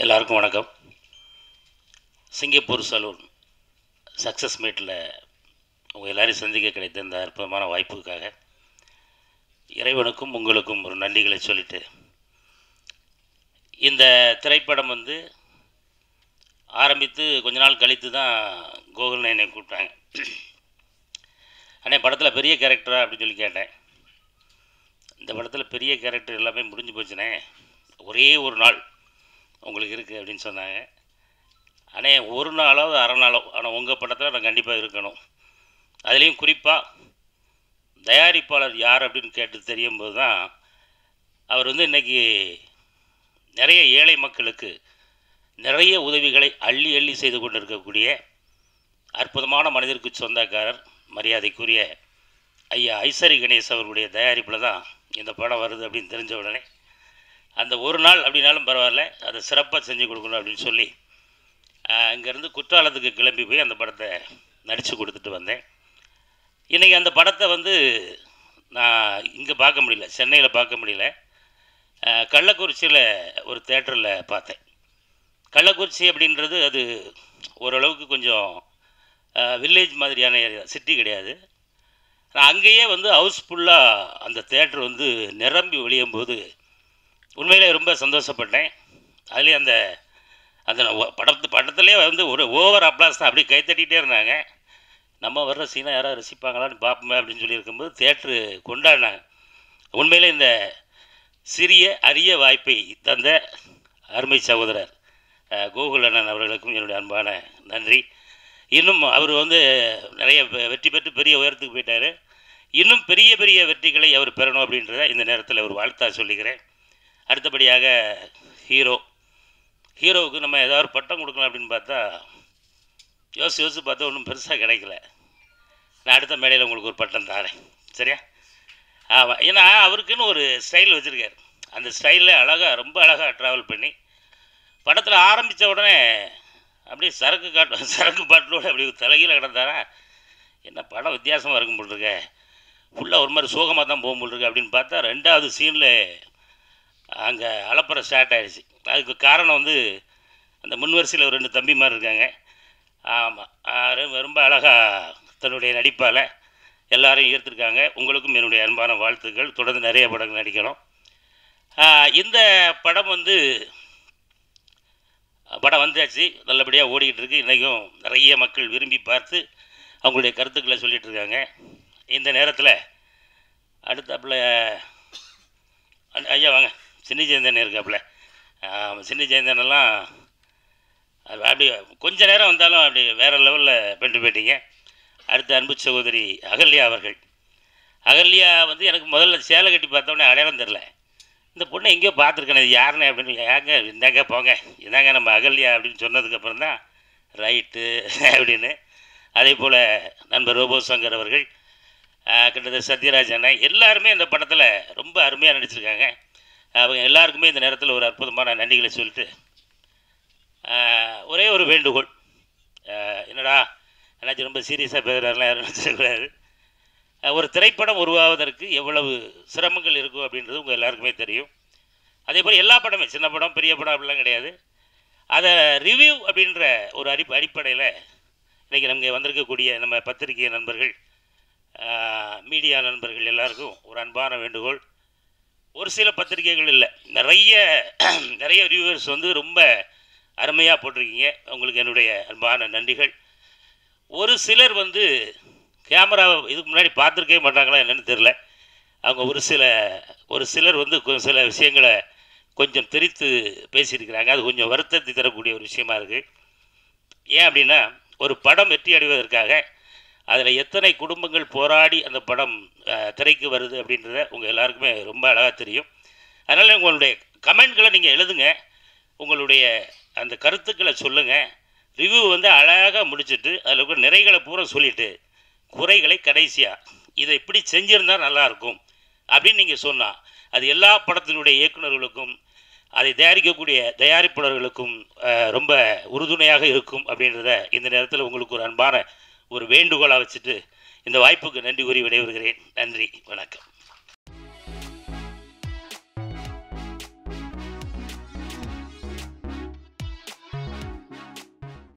எல்லாருக்கும் வணக்கம் Singapore salon success மீட்டில் உங்கள் எல்லாரையும் சந்திக்க கிடைத்த இந்த அற்புதமான வாய்ப்புக்காக இறைவனுக்கும் உங்களுக்கும் ஒரு நன்றிகளை சொல்லிட்டு இந்த திரைப்படம் வந்து ஆரம்பித்து கொஞ்ச நாள் கழித்து தான் கோகுல் என்னை கூப்பிட்டாங்க அண்ணே படத்தில் பெரிய கேரக்டரா அப்படின்னு சொல்லி கேட்டேன் இந்த படத்தில் பெரிய கேரக்டர் எல்லாமே முடிஞ்சு போச்சுனே ஒரே ஒரு நாள் உங்களுக்கு இருக்குது அப்படின்னு சொன்னாங்க அண்ணே ஒரு நாளாவது அரை நாளோ ஆனால் உங்கள் படத்தில் நான் கண்டிப்பாக இருக்கணும் அதுலேயும் குறிப்பாக தயாரிப்பாளர் யார் அப்படின்னு கேட்டு தெரியும் போது தான் அவர் வந்து இன்றைக்கி நிறைய ஏழை மக்களுக்கு நிறைய உதவிகளை அள்ளி அள்ளி செய்து கொண்டு இருக்கக்கூடிய அற்புதமான மனிதருக்கு சொந்தக்காரர் மரியாதைக்குரிய ஐயா ஐசரி கணேஷ் அவர்களுடைய தயாரிப்பில் தான் இந்த படம் வருது அப்படின்னு தெரிஞ்ச உடனே அந்த ஒரு நாள் அப்படின்னாலும் பரவாயில்ல அதை சிறப்பாக செஞ்சு கொடுக்கணும் அப்படின்னு சொல்லி இங்கேருந்து குற்றாலத்துக்கு கிளம்பி போய் அந்த படத்தை நடித்து கொடுத்துட்டு வந்தேன் இன்றைக்கி அந்த படத்தை வந்து நான் இங்கே பார்க்க முடியல சென்னையில் பார்க்க முடியல அஹ், கள்ளக்குறிச்சியில் ஒரு தேட்டரில் பார்த்தேன் கள்ளக்குறிச்சி அப்படின்றது அது ஓரளவுக்கு கொஞ்சம் வில்லேஜ் மாதிரியான ஏரியா சிட்டி கிடையாது நான் அங்கேயே வந்து ஹவுஸ்ஃபுல்லாக அந்த தேட்டர் வந்து நிரம்பி ஒழியும் போது உண்மையிலே ரொம்ப சந்தோஷப்பட்டேன் அதுலேயும் அந்த அந்த ஒ- படத்து படத்துலேயே வந்து ஒரு ஓவர் அப்ளாஸ் தான் அப்படியே கைத்தட்டிகிட்டே இருந்தாங்க நம்ம வர்ற சீனை யாராவது ரசிப்பாங்களான்னு பார்ப்போமே அப்படின்னு சொல்லி இருக்கும்போது தேட்ரு கொண்டாடினாங்க உண்மையிலே இந்த சிறிய அரிய வாய்ப்பை தந்த அருமை சகோதரர் அஹ், கோகுல் அண்ணன் அவர்களுக்கும் என்னுடைய அன்பான நன்றி இன்னும் அவர் வந்து நிறைய வெ- வெற்றி பெற்று பெரிய உயரத்துக்கு போயிட்டார் இன்னும் பெரிய பெரிய வெற்றிகளை அவர் பெறணும் அப்படின்றத இந்த நேரத்தில் ஒரு வாழ்த்தா சொல்லிக்கிறேன் அடுத்தபடியாக ஹீரோ ஹீரோவுக்கு நம்ம ஏதாவது ஒரு பட்டம் கொடுக்கலாம் அப்படின்னு பார்த்தா யோசிச்சு யோசிச்சு பார்த்தா ஒன்றும் பெருசாக கிடைக்கல நான் அடுத்த மேடையில் உங்களுக்கு ஒரு பட்டம் தரேன் சரியா ஆமாம் ஏன்னா அவருக்குன்னு ஒரு ஸ்டைல் வச்சுருக்காரு அந்த ஸ்டைலில் அழகாக ரொம்ப அழகாக ட்ராவல் பண்ணி படத்தில் ஆரம்பித்த உடனே அப்படியே சரக்கு காட்டு சரக்கு பாட்டிலோட அப்படி தலைகீழ கிடந்தாரா என்ன படம் வித்தியாசமாக இருக்கும் போல் இருக்க ஃபுல்லாக ஒரு மாதிரி சோகமாக தான் போக போல் இருக்கு அப்படின்னு பார்த்தா ரெண்டாவது சீனில் அங்கே அலப்பறை ஸ்டார்ட் ஆயிடுச்சு அதுக்கு காரணம் வந்து அந்த முன்வரிசையில் ஒரு ரெண்டு தம்பிமார் இருக்காங்க ஆமாம் ரொம்ப அழகாக தன்னுடைய நடிப்பால் எல்லாரையும் ஈர்த்திருக்காங்க உங்களுக்கும் என்னுடைய அன்பான வாழ்த்துக்கள் தொடர்ந்து நிறைய படங்கள் நடிக்கணும் ஆ, இந்த படம் வந்து படம் வந்தாச்சு நல்லபடியாக ஓடிக்கிட்டு இருக்கு இன்றைக்கும் நிறைய மக்கள் விரும்பி பார்த்து அவங்களுடைய கருத்துக்களை சொல்லிட்டு இருக்காங்க இந்த நேரத்தில் அடுத்தாப்புல அண்ணா, ஐயா வாங்க சின்ன ஜெயந்தன் இருக்காப்புல ஆமாம் சின்ன ஜெயந்தன் எல்லாம் அது அப்படி கொஞ்ச நேரம் வந்தாலும் அப்படி வேறு லெவலில் பண்ணிட்டு போயிட்டீங்க அடுத்த அன்பு சகோதரி அகல்யா அவர்கள் அகல்யா வந்து எனக்கு முதல்ல சேலை கட்டி பார்த்தோன்னே அடையாளம் தெரில இந்த பொண்ணை எங்கேயோ பார்த்துருக்கேன் இது யாருன்னு அப்படின்னு ஏங்க இந்தாங்க போங்க இதாங்க நம்ம அகல்யா அப்படின்னு சொன்னதுக்கப்புறம் தான் ரைட்டு அப்படின்னு அதே போல் நண்பர் ரோபோ சங்கர் அவர்கள் ஆஹ், கிட்டத்தட்ட சத்யராஜ் அண்ணன் எல்லாருமே இந்த படத்தில் ரொம்ப அருமையாக நடிச்சிருக்காங்க அவங்க எல்லாருக்குமே இந்த நேரத்தில் ஒரு அற்புதமான நன்றிகளை சொல்லிட்டு ஆஹ், ஒரே ஒரு வேண்டுகோள் ஆஹ், என்னடா என்னாச்சும் ரொம்ப சீரியஸாக பேசுகிறாருலாம் யாரும் நினச்சிடக்கூடாது ஒரு திரைப்படம் உருவாவதற்கு எவ்வளவு சிரமங்கள் இருக்கும் அப்படின்றது உங்கள் எல்லாருக்குமே தெரியும் அதே போல் எல்லா படமே சின்ன படம் பெரிய படம் அப்படிலாம் கிடையாது அதை ரிவ்யூ அப்படின்ற ஒரு அடி அடிப்படையில் இன்றைக்கி நமக்கு வந்திருக்கக்கூடிய நம்ம பத்திரிகை நண்பர்கள் மீடியா நண்பர்கள் எல்லாருக்கும் ஒரு அன்பான வேண்டுகோள் ஒரு சில பத்திரிகைகள் இல்லை நிறைய நிறைய ரிவ்யூவர்ஸ் வந்து ரொம்ப அருமையாக போட்டிருக்கீங்க உங்களுக்கு என்னுடைய அன்பான நன்றிகள் ஒரு சிலர் வந்து கேமராவை இதுக்கு முன்னாடி பார்த்துருக்கவே மாட்டாங்களா என்னன்னு தெரில அவங்க ஒரு சில ஒரு சிலர் வந்து கொ- சில விஷயங்களை கொஞ்சம் திரித்து பேசியிருக்கிறாங்க அது கொஞ்சம் வருத்தத்தை தரக்கூடிய ஒரு விஷயமா இருக்குது ஏன் அப்படின்னா ஒரு படம் வெற்றி அடைவதற்காக அதில் எத்தனை குடும்பங்கள் போராடி அந்த படம் அஹ், திரைக்கு வருது அப்படின்றத உங்கள் எல்லாருக்குமே ரொம்ப அழகாக தெரியும் அதனால் உங்களுடைய கமெண்ட்களை நீங்கள் எழுதுங்க உங்களுடைய அந்த கருத்துக்களை சொல்லுங்கள் ரிவ்யூ வந்து அழகாக முடிச்சுட்டு அதில் இருக்கிற நிறைகளை பூரா சொல்லிவிட்டு குறைகளை கடைசியாக இதை இப்படி செஞ்சிருந்தா நல்லாயிருக்கும் அப்படின்னு நீங்கள் சொன்னால் அது எல்லா படத்தினுடைய இயக்குனர்களுக்கும் அதை தயாரிக்கக்கூடிய தயாரிப்பாளர்களுக்கும் அஹ், ரொம்ப உறுதுணையாக இருக்கும் அப்படின்றத இந்த நேரத்தில் உங்களுக்கு ஒரு அன்பான ஒரு வேண்டுகோளாக வச்சுட்டு இந்த வாய்ப்புக்கு நன்றி கூறி விடைபெறுகிறேன் நன்றி வணக்கம்